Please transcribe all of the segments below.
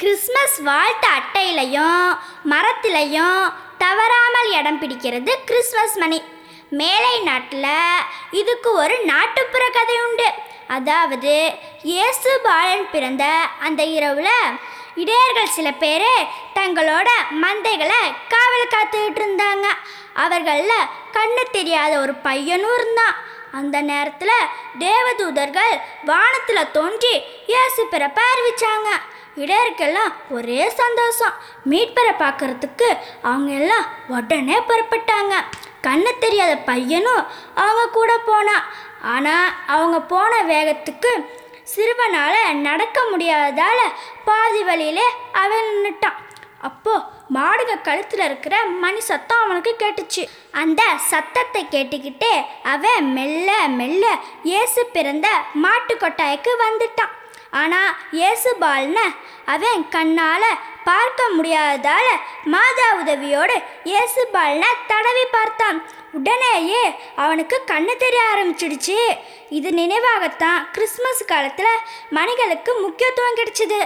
Christmas வாழ்த்து அட்டையிலையும் மரத்திலையும் தவறாமல் இடம் பிடிக்கிறது கிறிஸ்மஸ் மணி மேலை நாட்டில் இதுக்கு ஒரு நாட்டுப்புற கதை உண்டு அதாவது இயேசு பாலன் பிறந்த அந்த இரவில் இடையர்கள் சில பேர் தங்களோட மந்தைகளை காவல் காத்துக்கிட்டு இருந்தாங்க அவர்களில் கண்ணு தெரியாத ஒரு பையனும் இருந்தான் அந்த நேரத்தில் தேவதூதர்கள் வானத்தில் தோன்றி இயேசு பிறப்ப அறிவிச்சாங்க இடையருக்கெல்லாம் ஒரே சந்தோஷம் மீட்பரை பார்க்கறதுக்கு அவங்க எல்லாம் உடனே புறப்பட்டாங்க கண்ணு தெரியாத பையனும் அவங்க கூட போனான் ஆனால் அவங்க போன வேகத்துக்கு சிறுவனால் நடக்க முடியாததால் பாதி வழியிலே அவன் நின்னுட்டான் அப்போ மாடுக கழுத்தில் இருக்கிற மணி சத்தம் அவனுக்கு கேட்டுச்சு அந்த சத்தத்தை கேட்டுக்கிட்டே அவன் மெல்ல மெல்ல இயேசு பிறந்த மாட்டு கொட்டாய்க்கு வந்துட்டான் ஆனால் இயேசு பால்னு அவன் கண்ணால் பார்க்க முடியாததால் மாதா உதவியோடு இயேசு பால்னை தடவி பார்த்தான் உடனேயே அவனுக்கு கண்ணு தெரிய ஆரம்பிச்சிடுச்சு இது நினைவாகத்தான் கிறிஸ்மஸ் காலத்தில் மணிகளுக்கு முக்கியத்துவம் கிடைச்சிது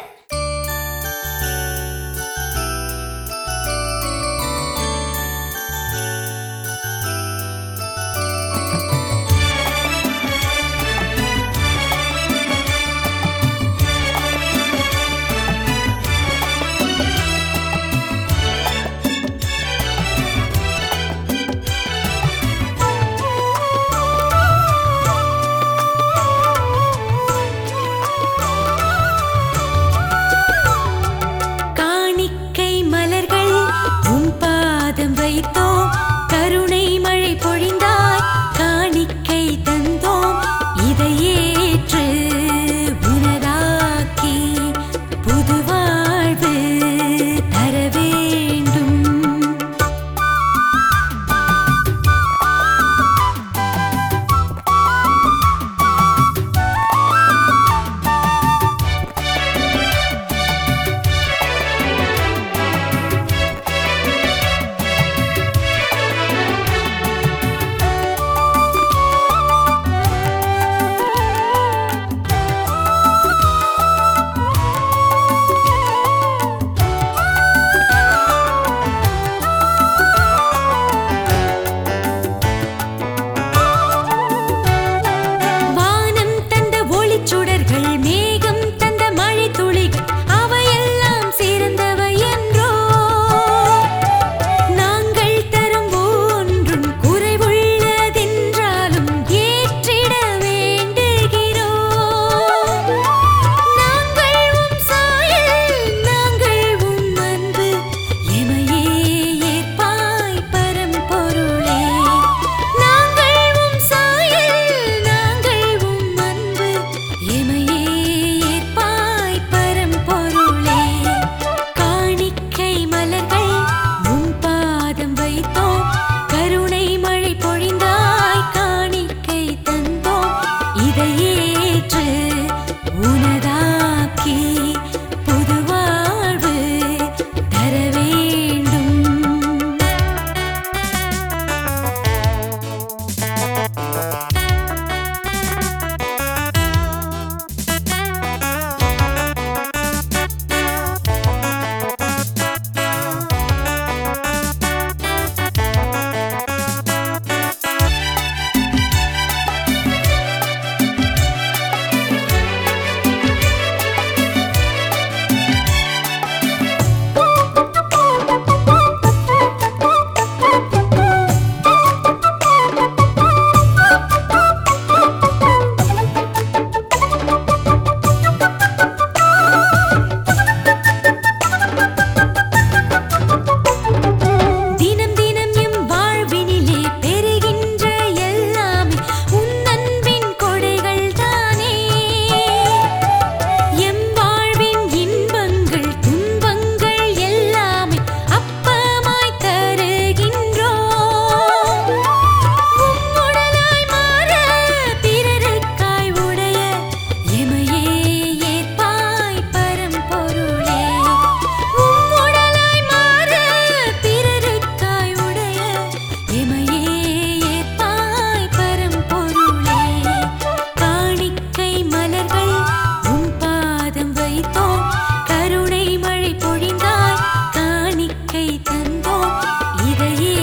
இதையே